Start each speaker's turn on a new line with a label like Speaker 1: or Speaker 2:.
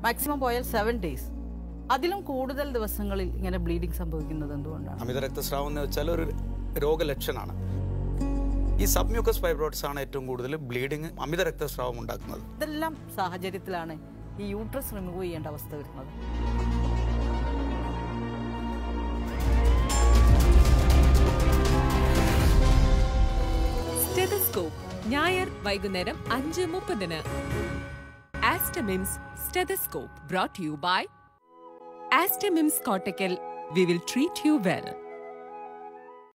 Speaker 1: maximum പോയാൽ seven days അതിലും കൂടുതൽ ദിവസങ്ങളിൽ ഇങ്ങനെ ബ്ലീഡിങ് സംഭവിക്കുന്നത് എന്തുകൊണ്ടാണ്
Speaker 2: അമിത രക്തസ്രാവം എന്ന് വെച്ചാൽ ഒരു രോഗലക്ഷണമാണ് ഈ സബ്മ്യൂക്കസ് ഫൈബ്രോയിഡ്സ് ആണ് ഏറ്റവും കൂടുതൽ ബ്ലീഡിങ് അമിത രക്തസ്രാവം ഉണ്ടാക്കുന്നത്
Speaker 1: ഇതെല്ലാം സാഹചര്യത്തിലാണ് ഈ യൂട്രസ് റിമൂവ് ചെയ്യേണ്ട അവസ്ഥ വരുന്നത്
Speaker 3: സ്റ്റെതസ്കോപ്പ് ഞായർ വൈകുന്നേരം അഞ്ച് മുപ്പതിന് Aster MIMS stethoscope brought you by Aster MIMS Kottakkal we will treat you well